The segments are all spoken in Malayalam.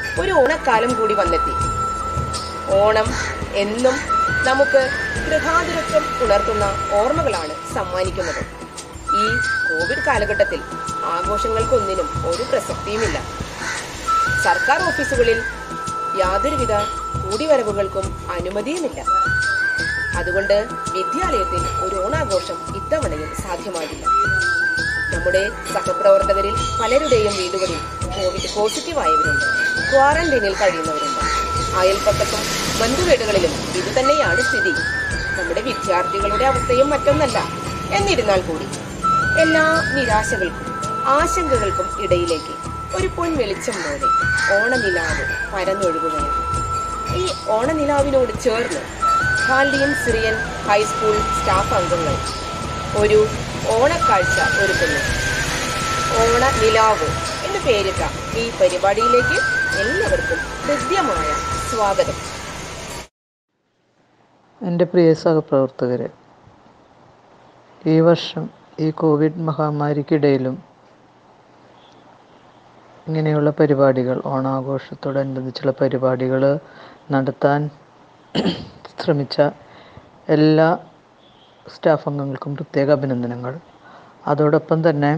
ഒരു ഓണക്കാലം കൂടി വന്നെത്തി ഓണം എന്നും നമുക്ക് ഗൃഹാതുരത്വം ഉണർത്തുന്ന ഓർമ്മകളാണ് സമ്മാനിക്കുന്നത് ഈ കോവിഡ് കാലഘട്ടത്തിൽ ആഘോഷങ്ങൾക്കൊന്നിനും ഒരു പ്രസക്തിയുമില്ല സർക്കാർ ഓഫീസുകളിൽ യാതൊരുവിധ കൂടിവരവുകൾക്കും അനുമതിയുമില്ല അതുകൊണ്ട് വിദ്യാലയത്തിൽ ഒരു ഓണാഘോഷം ഇത്തവണയും സാധ്യമാകില്ല നമ്മുടെ സഹപ്രവർത്തകരിൽ പലരുടെയും വീടുകളിൽ കോവിഡ് പോസിറ്റീവ് ആയവരുണ്ട് ക്വാറന്റൈനിൽ കഴിയുന്നവരുണ്ട് അയൽപ്പക്കത്തും ബന്ധുവീടുകളിലും ഇത് തന്നെയാണ് സ്ഥിതി നമ്മുടെ വിദ്യാർത്ഥികളുടെ അവസ്ഥയും മറ്റൊന്നല്ല എന്നിരുന്നാൽ കൂടി എല്ലാ നിരാശകൾക്കും ആശങ്കകൾക്കും ഇടയിലേക്ക് ഒരു പൊൻ വെളിച്ചം പോലെ ഓണനിലാവ് പരന്നൊഴുകുകയാണ് ഈ ഓണനിലാവിനോട് ചേർന്ന് ഹാൽഡിയൻ സിറിയൻ ഹൈസ്കൂൾ സ്റ്റാഫ് അംഗങ്ങൾ ഒരു ഓണക്കാഴ്ച ഒരുക്കുന്നു ഓണ നിലാവ് എന്ന് പേരിട്ട ഈ പരിപാടിയിലേക്ക് എല്ലാവർക്കും ഹൃദ്യമായ സ്വാഗതം എൻ്റെ പ്രിയ സഹപ്രവർത്തകരെ ഈ വർഷം ഈ കോവിഡ് മഹാമാരിക്കിടയിലും ഇങ്ങനെയുള്ള പരിപാടികൾ ഓണാഘോഷത്തോടനുബന്ധിച്ചുള്ള പരിപാടികൾ നടത്താൻ ശ്രമിച്ച എല്ലാ സ്റ്റാഫ് അംഗങ്ങൾക്കും പ്രത്യേക അഭിനന്ദനങ്ങൾ അതോടൊപ്പം തന്നെ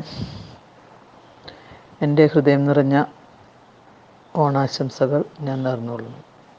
എൻ്റെ ഹൃദയം നിറഞ്ഞ ഓണാശംസകൾ ഞാൻ നേർന്നുകൊള്ളുന്നു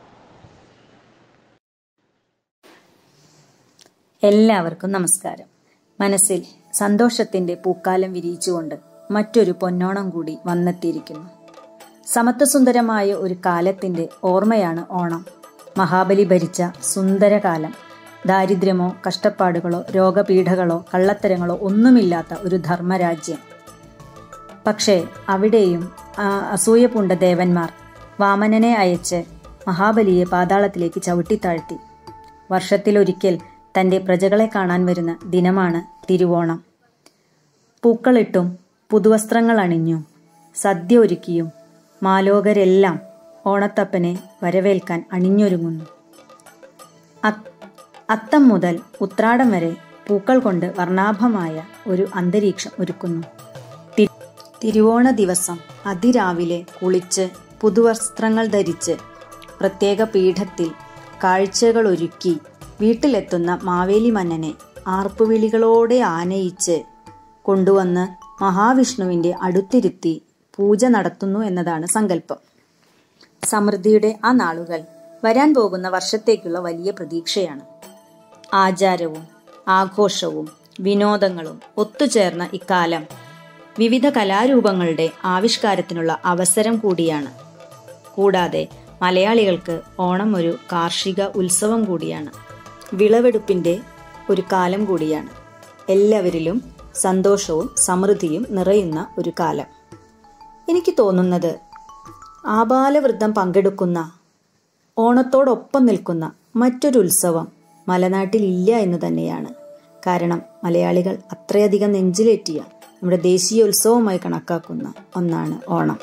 എല്ലാവർക്കും നമസ്കാരം മനസ്സിൽ സന്തോഷത്തിന്റെ പൂക്കാലം വിരിയിച്ചുകൊണ്ട് മറ്റൊരു പൊന്നോണം കൂടി വന്നെത്തിയിരിക്കുന്നു സമത്വസുന്ദരമായ ഒരു കാലത്തിന്റെ ഓർമ്മയാണ് ഓണം മഹാബലി ഭരിച്ച സുന്ദരകാലം ദാരിദ്ര്യമോ കഷ്ടപ്പാടുകളോ രോഗപീഠകളോ കള്ളത്തരങ്ങളോ ഒന്നുമില്ലാത്ത ഒരു ധർമ്മരാജ്യം പക്ഷേ അവിടെയും ആ അസൂയ പൂണ്ട ദേവന്മാർ വാമനനെ അയച്ച് മഹാബലിയെ പാതാളത്തിലേക്ക് ചവിട്ടിത്താഴ്ത്തി വർഷത്തിലൊരിക്കൽ തന്റെ പ്രജകളെ കാണാൻ വരുന്ന ദിനമാണ് തിരുവോണം പൂക്കളിട്ടും പുതുവസ്ത്രങ്ങൾ അണിഞ്ഞും സദ്യ ഒരുക്കിയും മാലോകരെല്ലാം ഓണത്തപ്പനെ വരവേൽക്കാൻ അണിഞ്ഞൊരുങ്ങുന്നു അത്- അത്തം മുതൽ ഉത്രാടം വരെ പൂക്കൾ കൊണ്ട് വർണ്ണാഭമായ ഒരു അന്തരീക്ഷം ഒരുക്കുന്നു തി- തിരുവോണ ദിവസം അതിരാവിലെ കുളിച്ച് പുതുവസ്ത്രങ്ങൾ ധരിച്ച് പ്രത്യേക പീഠത്തിൽ കാഴ്ചകൾ ഒരുക്കി വീട്ടിലെത്തുന്ന മാവേലി മന്നനെ ആർപ്പുവിളികളോടെ ആനയിച്ച് കൊണ്ടുവന്ന് മഹാവിഷ്ണുവിന്റെ അടുത്തിരുത്തി പൂജ നടത്തുന്നു എന്നതാണ് സങ്കല്പം സമൃദ്ധിയുടെ ആ നാളുകൾ വരാൻ പോകുന്ന വർഷത്തേക്കുള്ള വലിയ പ്രതീക്ഷയാണ് ആചാരവും ആഘോഷവും വിനോദങ്ങളും ഒത്തുചേർന്ന ഇക്കാലം വിവിധ കലാരൂപങ്ങളുടെ ആവിഷ്കാരത്തിനുള്ള അവസരം കൂടിയാണ് കൂടാതെ മലയാളികൾക്ക് ഓണം ഒരു കാർഷിക ഉത്സവം കൂടിയാണ് വിളവെടുപ്പിന്റെ ഒരു കാലം കൂടിയാണ് എല്ലാവരിലും സന്തോഷവും സമൃദ്ധിയും നിറയുന്ന ഒരു കാലം എനിക്ക് തോന്നുന്നത് ആബാലവൃദ്ധം പങ്കെടുക്കുന്ന ഓണത്തോടൊപ്പം നിൽക്കുന്ന മറ്റൊരു ഉത്സവം മലനാട്ടിൽ ഇല്ല എന്ന് തന്നെയാണ് കാരണം മലയാളികൾ അത്രയധികം നെഞ്ചിലേറ്റിയ നമ്മുടെ ദേശീയ ഉത്സവമായി കണക്കാക്കുന്ന ഒന്നാണ് ഓണം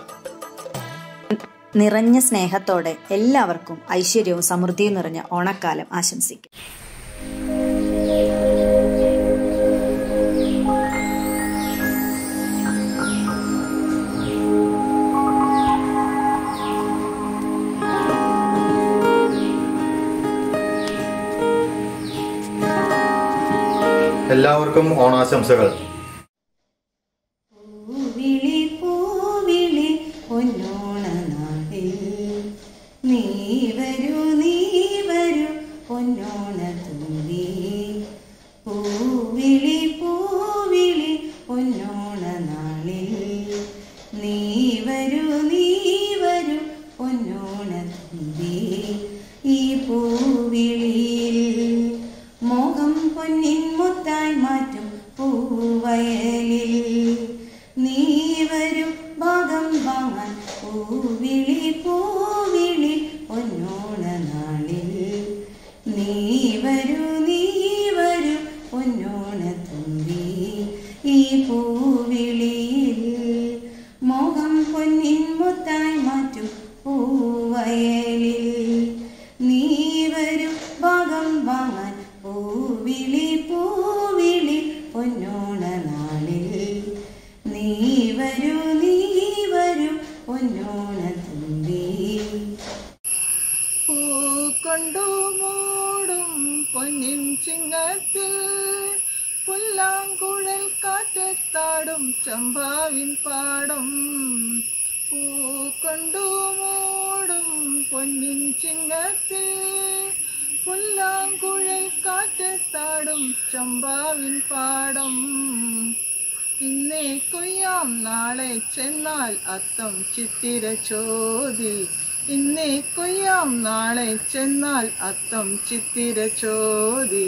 നിറഞ്ഞ സ്നേഹത്തോടെ എല്ലാവർക്കും ഐശ്വര്യവും സമൃദ്ധിയും നിറഞ്ഞ ഓണക്കാലം ആശംസിക്കും എല്ലാവർക്കും ഓണാശംസകൾ പൂവിളി പൂവിളി പൊന്നോണ നാളിൽ നീ വരൂ നീ വരൂ പൊന്നോണ തുമ്പി പൂവിളി പൂവിളി പൊന്നോണ നാളിൽ നീ വരൂ നീ വരൂ പൊന്നോണ തുമ്പി ഈ പൂവിളിയിൽ മോഹം പൊന്നിൻ മുത്തായി മാറ്റും പൂവയലിൽ നീ വരും ഭാഗം വാങ്ങാൻ പൂവിളി പൂവിളി പൊന്നോണ നാളിൽ നീ വരൂ നീ വരൂ പൊന്നോണ തുമ്പി ഈ പൂവിളിയിൽ മോഹം പൊന്നിൻ മുത്തായി മാറ്റും പൂവയലിൽ നീ വരും ഭാഗം വാങ്ങാൻ പൂവിളി പൂവിളി പൊന്നോണ നാളിൽ നീ വരൂ നീ വരൂ പൊന്നോണ തുമ്പി കൊണ്ടു മൂടും പൊന്നിൻ ചിങ്ങത്തിൽ പുല്ലാങ്കുഴൽ കാറ്റത്താടും ചമ്പാവിൻ പാടം പൂ കൊണ്ടു മൂടും പൊന്നിൻ ചിങ്ങത്തിൽ പുല്ലാങ്കുഴൽ കാറ്റത്താടും ചമ്പാവിൻ പാടം ഇന്നേ കൊയ്യാം നാളെ ചെന്നാൽ അത്തം ചിത്തിര ചോദി ഇന്നേ കൊയ്യാം നാളെ ചെന്നാൽ അത്തം ചിത്തിര ചോദി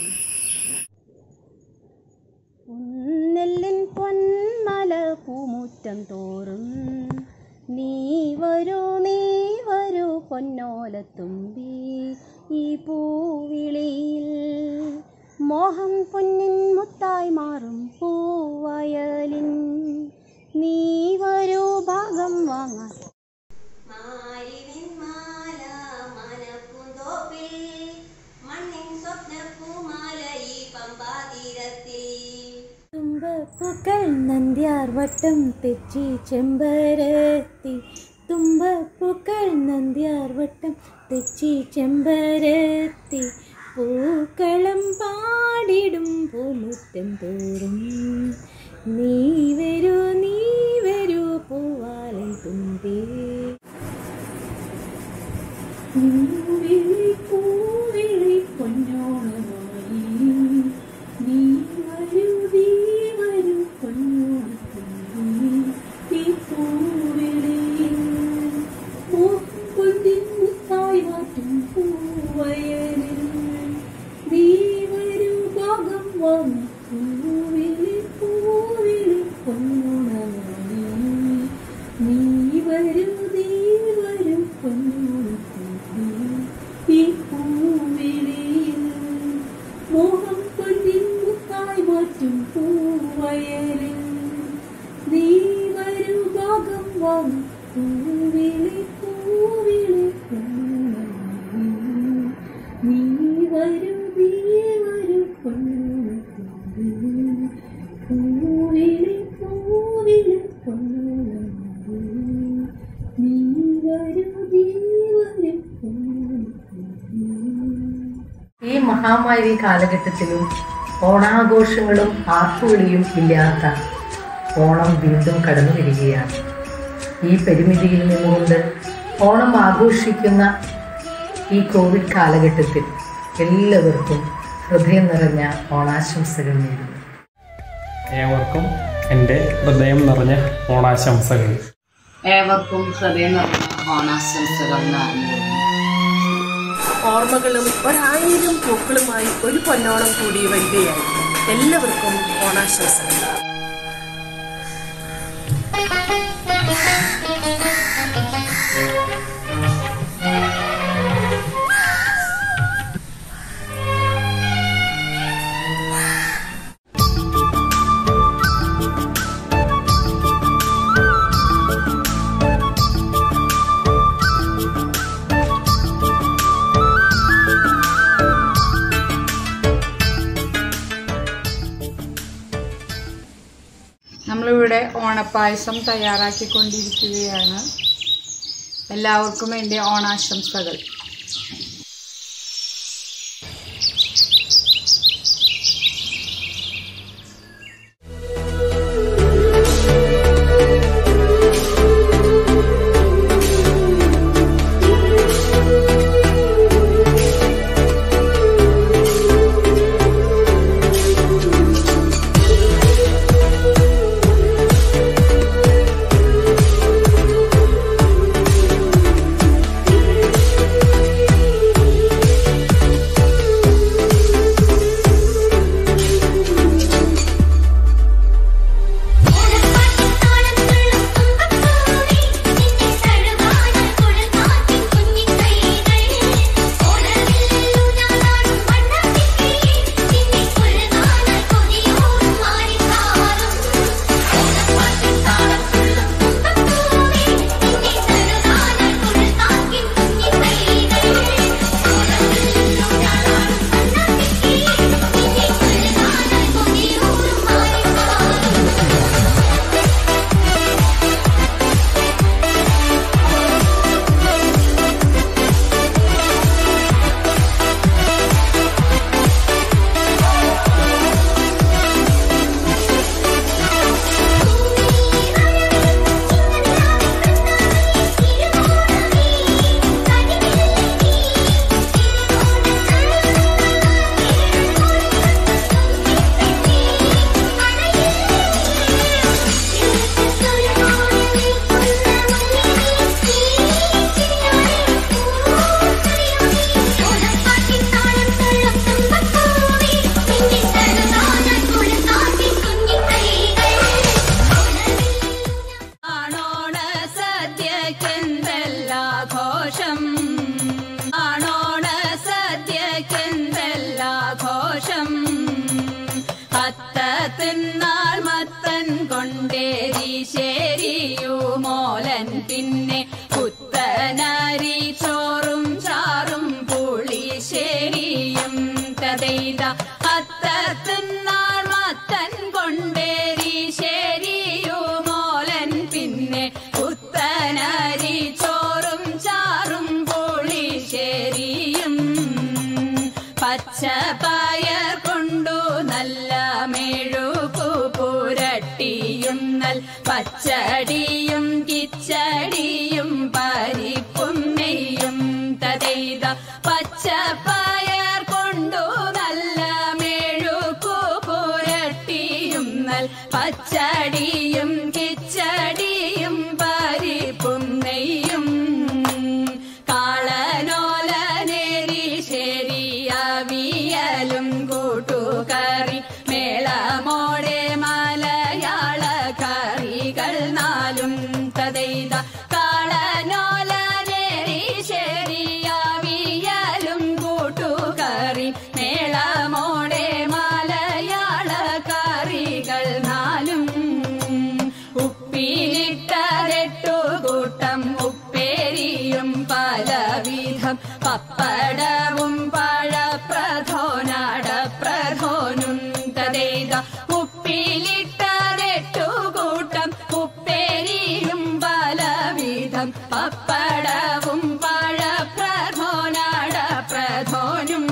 നെല്ലിൻ പൊന്മല പൂമുറ്റം തോറും നീ വരൂ നീ വരൂ പൊന്നോലത്തുമ്പി ഈ പൂവിളിയിൽ മോഹം പൊന്നിൻ മുത്തായി മാറും പൂവയലിൻ നീ വരൂ ഭാഗം വാങ്ങാൻ മാരിവിൻ മാല മനപ്പൂന്തോപ്പിൽ മണ്ണിൻ സ്വപ്നപ്പൂമാല ഈ പമ്പാതീരത്തിൽ തുമ്പപ്പൂക്കൾ നന്ദ്യാർ വട്ടം തെച്ചി ചെമ്പരത്തി തുമ്പപ്പൂക്കൾ നന്ദ്യാർ വട്ടം തെച്ചി ചെമ്പരത്തി പൂക്കളം പാടിടും പൂമുറ്റം തോറും നീ വരൂ നീ വരൂ പൂവാലൻ തുമ്പി പൂവിളി പൂവിളി പൊന്നോണമായി നീ വരൂ നീ വരൂ പൊന്നോണത്തുമ്പി ഈ പൂവിളിയിൽ പൂപ്പൊന്നിൻ മുത്തായി മാറ്റും പൂവയലിൽ നീ വരൂ ഭാഗം വാങ്ങി പൂവിളി പൂവിളി പൊന്നോണമായി നീ വരൂ നീ വരൂ പൊന്നോണത്തുമ്പി ഈ പൂവിളിയിൽ മോഹം പൊന്നിൻ മുത്തായി മാറ്റും പൂവയലിൽ നീ വരൂ ഭാഗം വാങ്ങി പൂവിളി പൂവിളി പൊന്നോണമായി നീ വരൂ നീ വരൂ പൊന്നോണത്തുമ്പി പൂവിളി പൂവിളി പൊന്നോണമായി നീ വരൂ നീ വരൂ പൊന്നോണത്തുമ്പി ഈ മഹാമാരി കാലഘട്ടത്തിലും ഓണാഘോഷങ്ങളും ആർപ്പുവിളിയും ഇല്ലാത്ത ഓണം വീണ്ടും കടന്നു വരികയാണ് ഈ പരിമിതിയിൽ നിന്നുകൊണ്ട് ഓണം ആഘോഷിക്കുന്ന ഈ കോവിഡ് കാലഘട്ടത്തിൽ എല്ലാവർക്കും ഹൃദയം നിറഞ്ഞ ഓണാശംസകൾ നേരുന്നു ഏവർക്കും എൻ്റെ ഹൃദയം നിറഞ്ഞ ഓണാശംസകൾ ഏവർക്കും ഹൃദയം നിറഞ്ഞ ഓണാശംസകൾ നേർന്നു ഓർമ്മകളും ഒരായിരം പൂക്കളുമായി ഒരു പൊന്നോണം കൂടി വരികയായി എല്ലാവർക്കും ഓണാശംസകൾ നമ്മളിവിടെ ഓണപ്പായസം തയ്യാറാക്കിക്കൊണ്ടിരിക്കുകയാണ് എല്ലാവർക്കും വേണ്ടി ഓണാശംസകൾ ും പുത്തനരി ചോറും ചാറും പുളിശ്ശേരിയും തതൈത അത്തത്തിന്നാൾ മത്തൻ കൊണ്ടേരി ശരിയുമോലൻ പിന്നെ പുത്തനരി ചോറും ചാറും പുളിശ്ശേരിയും പച്ചപ്പയർ കൊണ്ടു നല്ല മെഴുകു പുരട്ടിയും നൽ പച്ചടിയും കിച്ചടിയും പരിപ്പും നെയ്യും തതൈത പച്ചപ്പയർ കൊണ്ടു നല്ല മെഴുകു പുരട്ടിയും നൽ പച്ചടിയും കിച്ചടിയും പരിപ്പും നെയ്യും കാളനോലനേരി ശരിയവിയലും കൂട്ടുകറി മേളമോടെ മലയാള കറികൾ നാലും തതൈത കാളനോലനേരി ശരിയവിയലും കൂട്ടുകറി മേളമോടെ മലയാള കറികൾ നാലും ഉപ്പിലിട്ടതെട്ടു കൂട്ടം ഉപ്പേരിയും പലവിധം പപ്പടവും പഴപ്രധോനാട പ്രധോനും തതേത ഉപ്പിലിട്ടതെട്ടു കൂട്ടം ഉപ്പേരിയും പലവിധം പപ്പടവും പഴപ്രധോനാട പ്രധോനും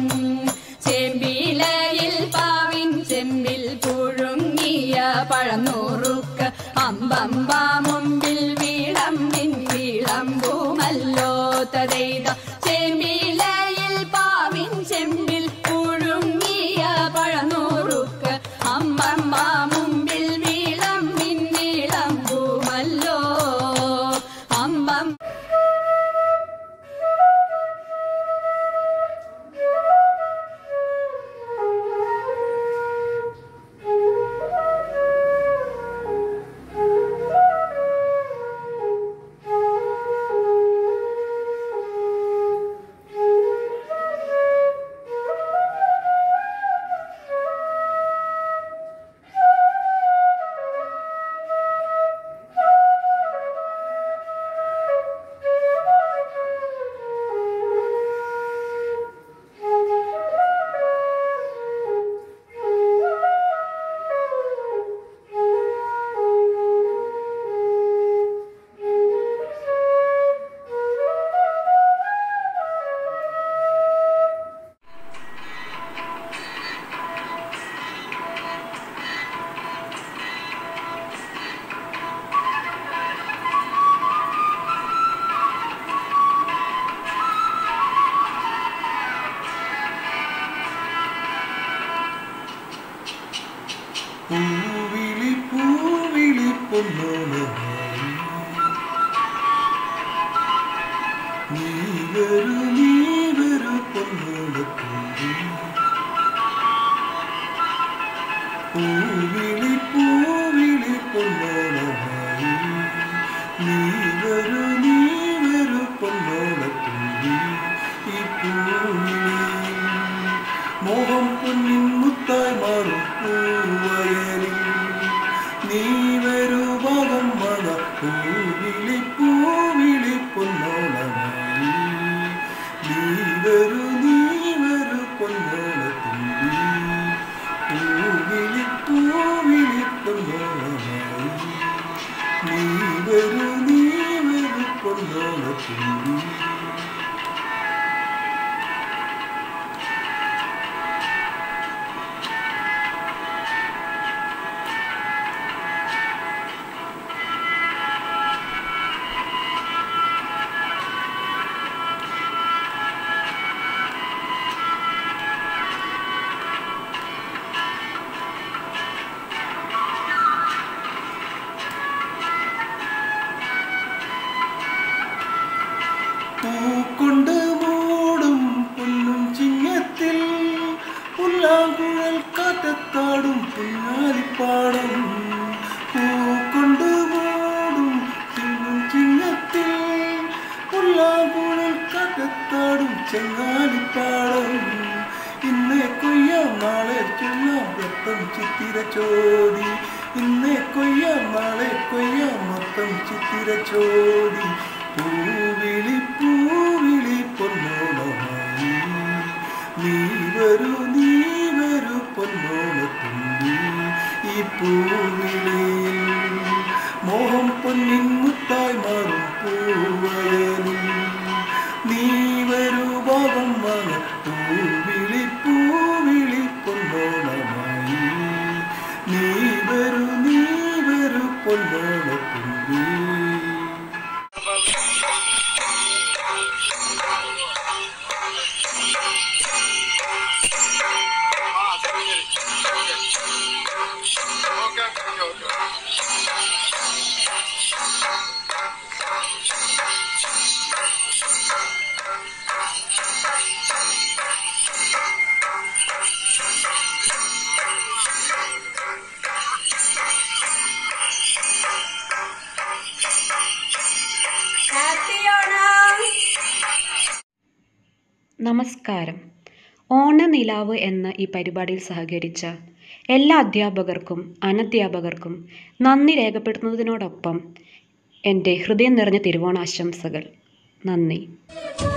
ചെമ്പിലയിൽ പാവിൻ ചെമ്പിൽ പുഴുങ്ങിയ പഴനൂറുക്ക് അമ്പമ്പ മുമ്പിൽ വിളമ്പിൻ വിളമ്പുമല്ലോ തതൈത ചെമ്പിലയിൽ പാവിൻ ചെമ്പിൽ പുഴുങ്ങിയ പഴനൂറുക്ക് അമ്പമ്പ മുമ്പിൽ വിളമ്പിൻ വിളമ്പുമല്ലോ അമ്പം പൂവിളി പൂവിളി പൊന്നോളമായി നീ വരൂ നീ വരൂ പൊന്നോളത്തുമ്പി പൂവിളി പൂവിളി പൊന്നോളമായി നീ വരൂ നീ വരൂ പൊന്നോളത്തുമ്പി ഈ പൂവിളി മോഹം പൊന്നിൻ മുത്തായി മാറും പൂവയലിൽ നീ വരൂ ഭാഗം മക പൂവിളി പൂവിളി പൊന്നോളമായി നീ വരൂ നീ വരൂ പൊന്നോളത്തുമ്പി പൂവിളി പൂവിളി പൊന്നോളമായി നീ വരൂ നീ വരൂ പൊന്നോളത്തുമ്പി പൂക്കൊണ്ട് മൂടും പൊന്നും ചിങ്ങത്തിൽ പുല്ലാങ്കുഴൽ കാറ്റത്താടും പുന്നാലിപ്പാടം പൂക്കൊണ്ട് മൂടും പൊന്നും ചിങ്ങത്തിൽ പുല്ലാങ്കുഴൽ കാറ്റത്താടും ചെങ്ങാലിപ്പാടം ഇന്നേ കൊയ്യാം നാളെ ചൊല്ലാം രക്തം ചിത്തിര ചോടി ഇന്നേ കൊയ്യാം നാളെ കൊയ്യാം മൊത്തം ചിത്തിര ചോടി പൂവിളി പൂവിളി പൊന്നോണമായി നീ വരൂ നീ വരൂ പൊന്നോണത്തുമ്പി ഈ പൂവിളിയിൽ മോഹം പൊന്നിൻ മുത്തായി മാറും പൂവയലിൽ നീ വരൂ ഭാഗം വാങ്ങ പൂവിളി പൂവിളി പൊന്നോണമായി നീ വരൂ നീ വരൂ പൊന്നോണത്തുമ്പി നമസ്കാരം ഓണനിലാവ് എന്ന ഈ പരിപാടിയിൽ സഹകരിച്ച എല്ലാ അധ്യാപകർക്കും അനധ്യാപകർക്കും നന്ദി രേഖപ്പെടുത്തുന്നതിനോടൊപ്പം എൻ്റെ ഹൃദയം നിറഞ്ഞ തിരുവോണാശംസകൾ നന്ദി